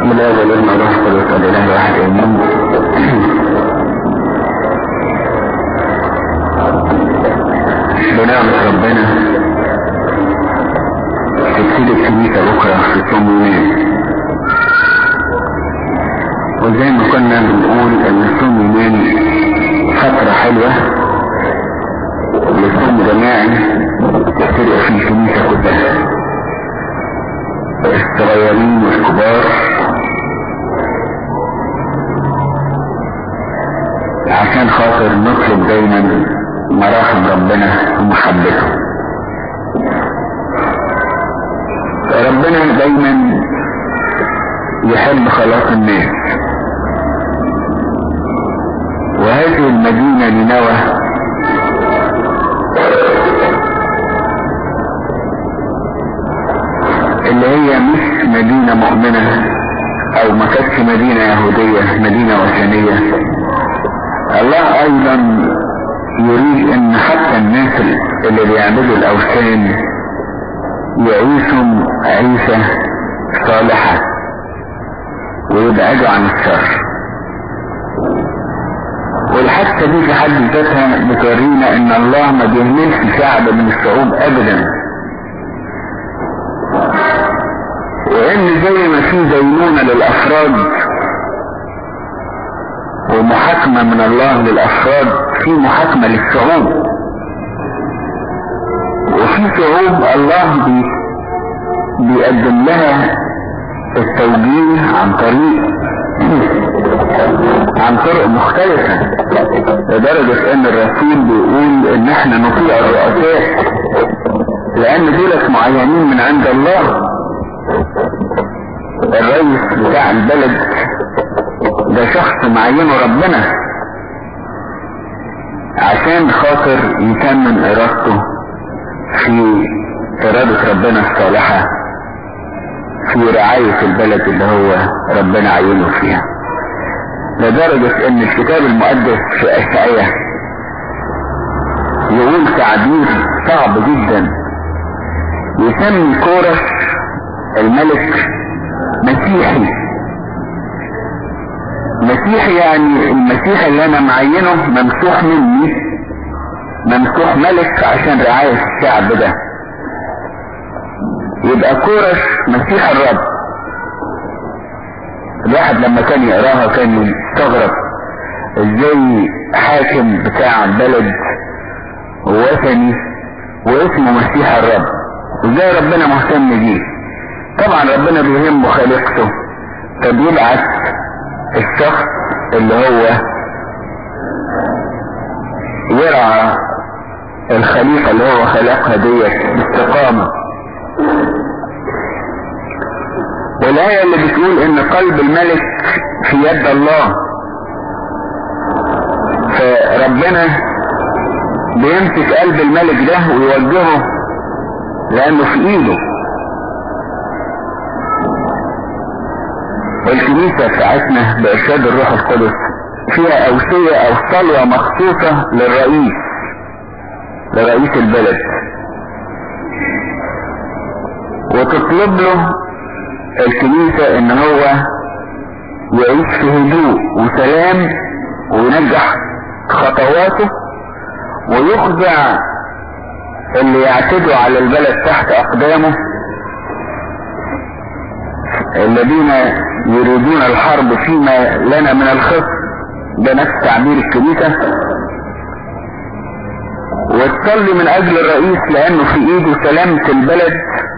بالله والابن والروح القدس الاله واحد امين بنعمة ربنا تبتدي الكنيسة بكرة في صوم يومين وزي ما كنا بنقول ان الصوم يومين فترة حلوة لصوم جماعي تبتدئ فيه الكنيسة كلها الصغيرين والكبار عشان خاطر نطلب دايما مراحم ربنا ومحبته ربنا دايما يحب خلاص الناس وهذه المدينة نينوى اللي هي مش مدينة مؤمنة او ما كانتش مدينة يهودية مدينة وثنية الله ايضا يريد ان حتى الناس اللي بيعبدوا الاوثان يعيشوا عيشة صالحة ويبعدوا عن الشر والحادثة دي في حد ذاتها بتورينا ان الله ما بيهملش شعب من الشعوب ابدا وان زي ما في دينونة للافراد ومحاكمة من الله للافراد في محاكمة للشعوب وفي شعوب الله بي بيقدم لها التوجيه عن طريق عن طرق مختلفة لدرجة ان الرسول بيقول ان احنا نطيع الرؤساء لان دولت معينين من عند الله الرئيس بتاع البلد ده شخص معينه ربنا عشان خاطر يتمم ارادته في ارادة ربنا الصالحة في رعاية البلد اللي هو ربنا عينه فيها لدرجة ان الكتاب المقدس في اشعية يقول تعبير صعب جدا يسمي كورش الملك مسيحي مسيحي يعني المسيح اللي انا معينه ممسوح مني ممسوح ملك عشان رعاية الشعب ده يبقى كورش مسيح الرب الواحد لما كان يقراها كان يستغرب ازاي حاكم بتاع بلد وثني واسمه مسيح الرب ازاي ربنا مهتم بيه طبعا ربنا بيهمه خالقته فبيبعت الشخص اللي هو يرعى الخليقة اللي هو خلقها ديت باستقامة والآية اللي بتقول ان قلب الملك في يد الله فربنا بيمسك قلب الملك ده ويوجهه لانه في ايده والكنيسة بتاعتنا بإرشاد الروح القدس فيها أوصية أو صلوة مخصوصة للرئيس لرئيس البلد وتطلب له الكنيسة ان هو يعيش في هدوء وسلام وينجح خطواته ويخضع اللي يعتدوا على البلد تحت اقدامه الذين يريدون الحرب فيما لنا من الخصم ده نفس تعبير الكنيسة وتصلي من اجل الرئيس لانه في ايده سلامة البلد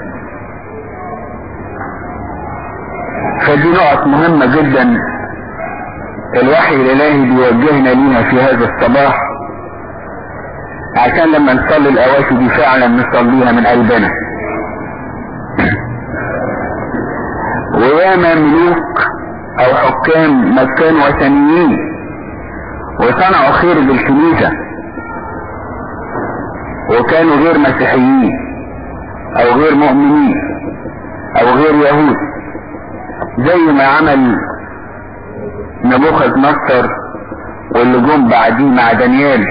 فدي نقط مهمة جدا الوحي الالهي بيوجهنا ليها في هذا الصباح عشان لما نصلي الاواشي دي فعلا نصليها من قلبنا وياما ملوك او حكام ما كانوا وثنيين وصنعوا خير بالكنيسة وكانوا غير مسيحيين او غير مؤمنين او غير يهود زي ما عمل نبوخذ نصر واللي جم بعديه مع دانيال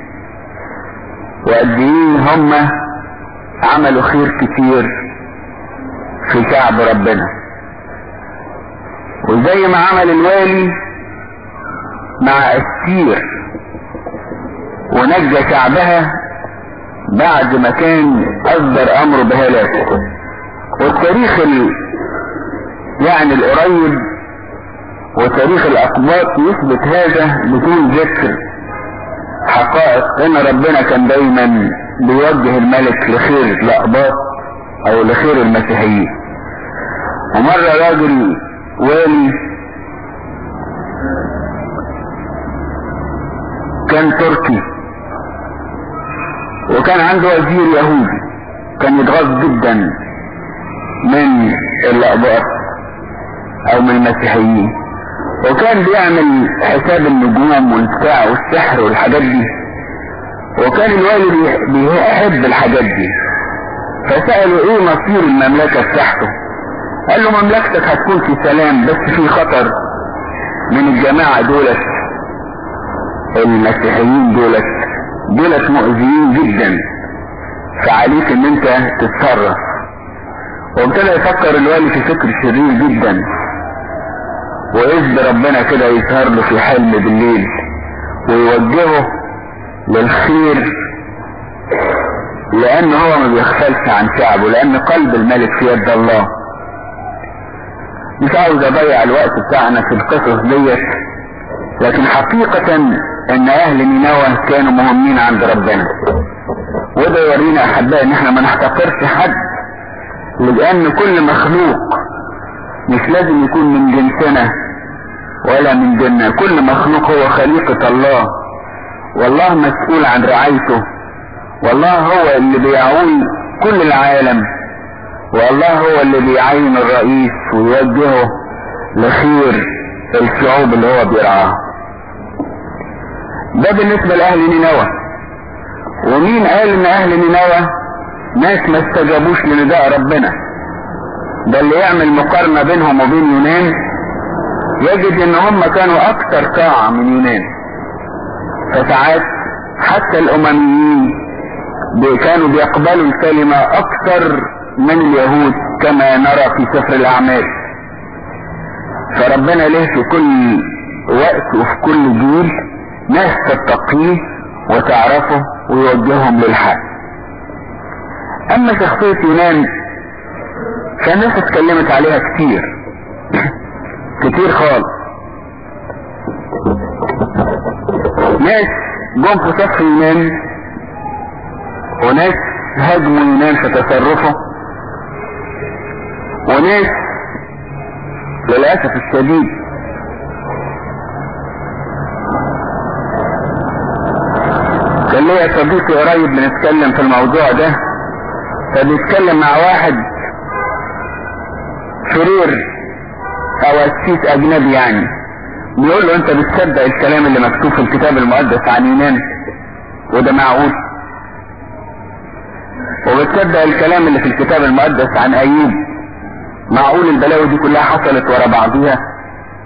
وقد ايه هم عملوا خير كتير في شعب ربنا وزي ما عمل الوالي مع السير ونجى شعبها بعد ما كان اصدر امره بهلاكه والتاريخ ال... يعني القريب وتاريخ الاقباط يثبت هذا بدون ذكر حقائق ان ربنا كان دايما بيوجه الملك لخير الاقباط او لخير المسيحيين ومرة راجل والي كان تركي وكان عنده وزير يهودي كان يتغاظ جدا من الاقباط او من المسيحيين وكان بيعمل حساب النجوم والبتاع والسحر والحاجات دي وكان الوالي بيحب الحاجات دي فسألوا ايه مصير المملكة بتاعته قال له مملكتك هتكون في سلام بس في خطر من الجماعة دولت المسيحيين دولت دولت مؤذيين جدا فعليك ان انت تتصرف وابتدى يفكر الوالي في فكر شرير جدا وإذ ربنا كده يظهر له في حلم بالليل ويوجهه للخير لان هو ما بيغفلش عن شعبه لان قلب الملك في يد الله مش عاوز اضيع الوقت بتاعنا في القصص ديت لكن حقيقة ان اهل نينوى كانوا مهمين عند ربنا وده يورينا احبائي ان احنا ما نحتقرش حد لان كل مخلوق مش لازم يكون من جنسنا ولا من ديننا كل مخلوق هو خليقة الله والله مسؤول عن رعايته والله هو اللي بيعول كل العالم والله هو اللي بيعين الرئيس ويوجهه لخير الشعوب اللي هو بيرعاها ده بالنسبة لأهل نينوى ومين قال ان اهل نينوى ناس ما استجابوش لنداء ربنا ده اللي يعمل مقارنة بينهم وبين يونان يجد ان هم كانوا اكثر طاعة من يونان فساعات حتى الامميين كانوا بيقبلوا الكلمة اكثر من اليهود كما نرى في سفر الاعمال فربنا له في كل وقت وفي كل جيل ناس تتقيه وتعرفه ويوجههم للحق اما شخصية يونان فالناس اتكلمت عليها كتير كتير خالص ناس جم في صف يونان وناس هاجموا يونان في تصرفه وناس للأسف الشديد كان ليا صديقي قريب بنتكلم في الموضوع ده فبيتكلم مع واحد فرير او اسيس اجنبي يعني بيقول له انت بتصدق الكلام اللي مكتوب في الكتاب المقدس عن يونان وده معقول وبتصدق الكلام اللي في الكتاب المقدس عن ايوب معقول البلاوي دي كلها حصلت ورا بعضيها